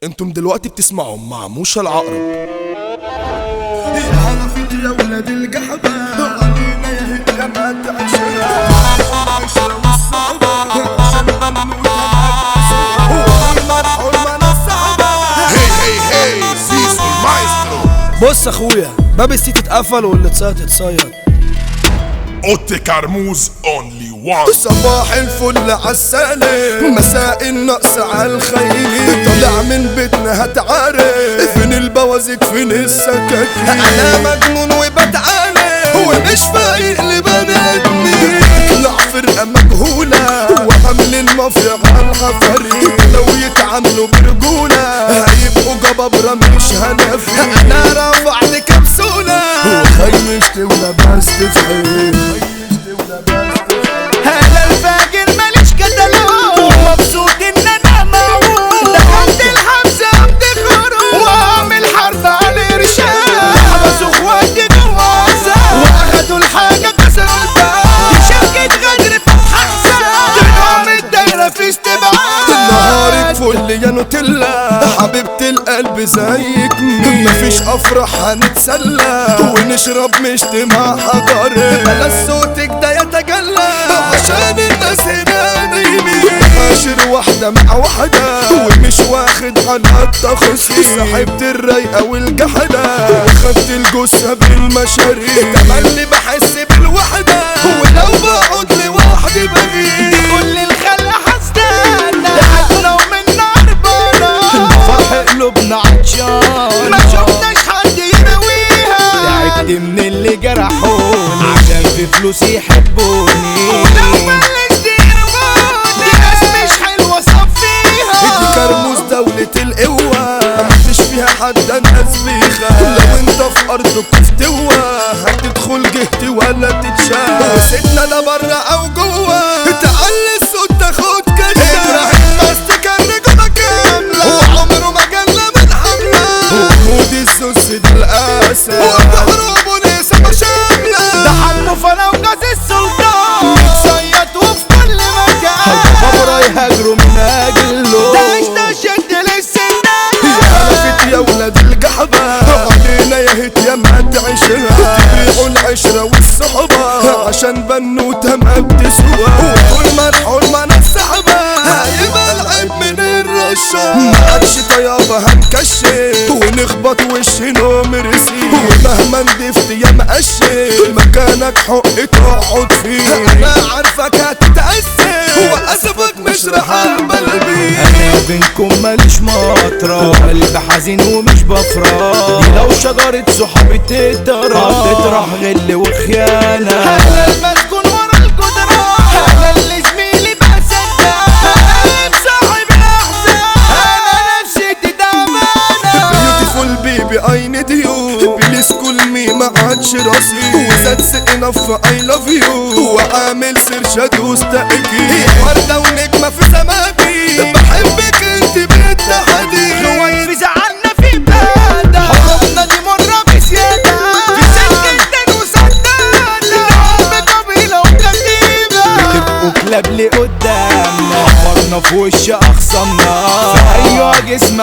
انتم دلوقتي بتسمعوا مع موشى العقرب عرفت يا ولاد القحبة علينا يا هدى ما تعشرها عشرة والصعبة عشان المرحول ما نصعبة هي هي هي زيزو المايسترو بص اخويا باب السيت اتقفل واللي اتصيد اتصيد اوتي كرموز اونلي وان صباح الفل عالسالم مساء النقص عالخير طلع من بيتنا هتعارف فين البوازيك فين السكاكين انا مجنون وبتعالج ومش فايق لبني ادمين طلع فرقه مجهوله وعامل المافيا عالغفري لو يتعاملوا برجوله هيبقوا جبابره مش هنفي انا رفعت كبسوله وخيشت ولبست في عين انا الفاجر ماليش كتالوج ومبسوط ان انا معقول دخلت الحبسه بتخرج واعمل حرب على الارشاد حبسوا اخواتي جوا عذاب واخدوا الحاجه كسروا الباب دي شركه غدر فتح حساب طلعوا من الدايره في استبعاد نهارك فل يا نوتيلا حبيبة القلب زيك مين مفيش افراح هنتسلى ونشرب مشت مع حجر بلا صوتك ده يتجلى عشان الناس هنا نايمين عاشر واحدة مع واحدة ومش واخد على التخصيص صاحبت الرايقة والجحدة وخدت الجثة بالمشاريع تملي بحس بالوحدة ولو بقعد لوحدي بغيب كل الخلق هستنى لو من نار بنا فرح قلوبنا عطشان ما شفتش حد يرويها تعبت من اللي جرحوني عشان في فلوس يحبوني ولو بلشت يرموني دي ناس مش حلوة صفيها دي كرموز دولة القوة مفيش فيها حد الناس بيخاف لو انت في ارضك استوى هتدخل جهتي ولا تتشاف وسيدنا لا برا او جوه تعلي الصوت تاخد كشاف ابراهيم مستك الرجولة كاملة وعمره ما جلى من حملة ومودي السوس دي القاسة وبحروب ونسا شاملة ده حمو فانا وجاز السلطان صياد وفي كل مكان بابا يهاجروا من اجله ده مش ده شد للسنان عرفت يا ولاد القحبة علينا يا هيت يا ما تعيشها تبيعوا العشرة والصحبة عشان بنوتة ما بتسوى وكل ما الحرمة نسحبة هيبقى العيب من الرشة ما عادش طيابة هنكشف ونخبط وش نمرسي ومهما ندفت يا مقشف مكانك حق تقعد فيه انا عارفك هتتأسف واسفك مش رح اقبل بيه انا بينكم ماليش مطرة قلب حزين ومش بفرح دي لو شجرة صحابي تتضرب تطرح غل وخيانة انا المسكون ورا الجدران انا اللي زميلي بصدق انا صاحب الاحزان انا نفسيتي تعبانة بيوتيفول بيبي اي نيد يو بليز كل مي ما عادش راسي وذاتس انف اي لاف يو وعامل سيرش ادوس تأكيد وردة ونجمة في سماكي بحبك انت بالتحدي غوير زعلنا في بلادة حرمنا دي مرة بزيادة في سكتين وسدادة الحب قبيلة وكتيبة بتبقوا كلاب لي قدامنا حفرنا في وش أخصامنا في أيوة جسم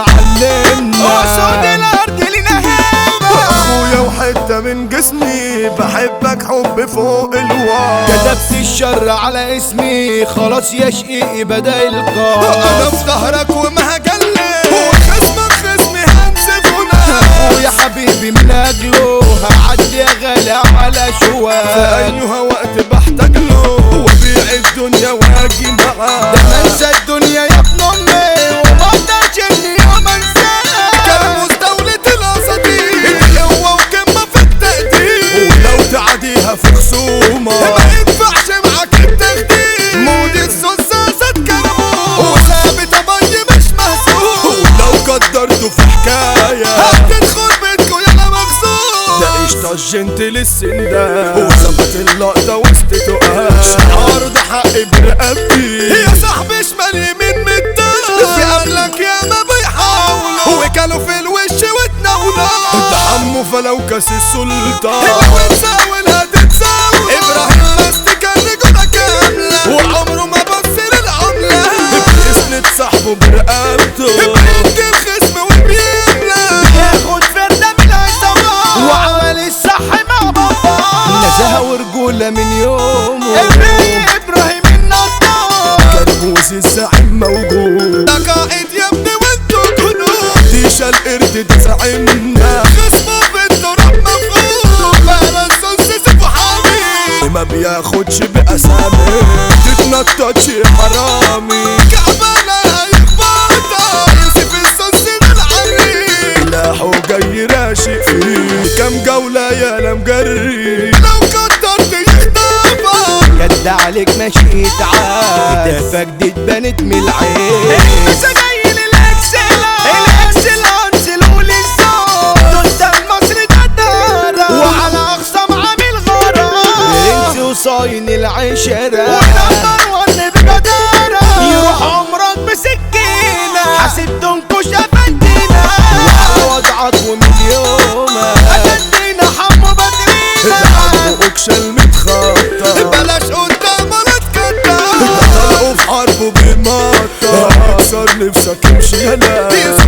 علمنا أسود الأرض لينا هيبة اخويا وحتة من جسمي بحبك حب فوق الواقع كتبت الشر على اسمي خلاص يا شقيقي بدأ القاع انا في ظهرك وما هجلي وخصمك خصمي هنسف هنا ويا حبيبي من اجله هعدي يا غالي على شوال ايها وقت بحتاج له وبيع الدنيا واجي معاه ده انا انسى الدنيا يا ابن امي وما اقدرش اني يوم انساها كرموز دولة الاساطير القوة وكمة في التقدير ولو تعديها في خصومة ما ينفعش معاك التخدير مود السوسة زاد كرموز وثابت ابي مش مهزوم ولو قدرته في حكاية هتدخل بيتكو يلا مغصوب ده قشطة الجنتل السندان وظبط اللقطة وسط تقال شعاره ده حقي برقبتي يا صاحبي شمال يمين متان في قبلك يا ما بيحاولوا وكانوا في الوش وتناولوا ده حمو فلو كاس السلطان لو تساول هتتساوي ابراهيم مستك الرجولة كاملة وعمره ما بص للعملة بيسند صاحبه برقبته بنت الخصم عليك ماشي تعال كتافك دي اتبنت من العين سجايل الاكسلة الاكسل انزلوا لي الصوت قدام مصر ده دارة وعلى اخصام عامل غرام انت وصاين العشرة ونمبر ون بجدارة يروح عمرك بسكينة حاسب تنكش افندينا وضعك ومن يومك افندينا حمو بدرينا اكشن متخطى بلاش قدام ولا تكتر طلعوا في حرب وبيمطر اكسر نفسك امشي هلا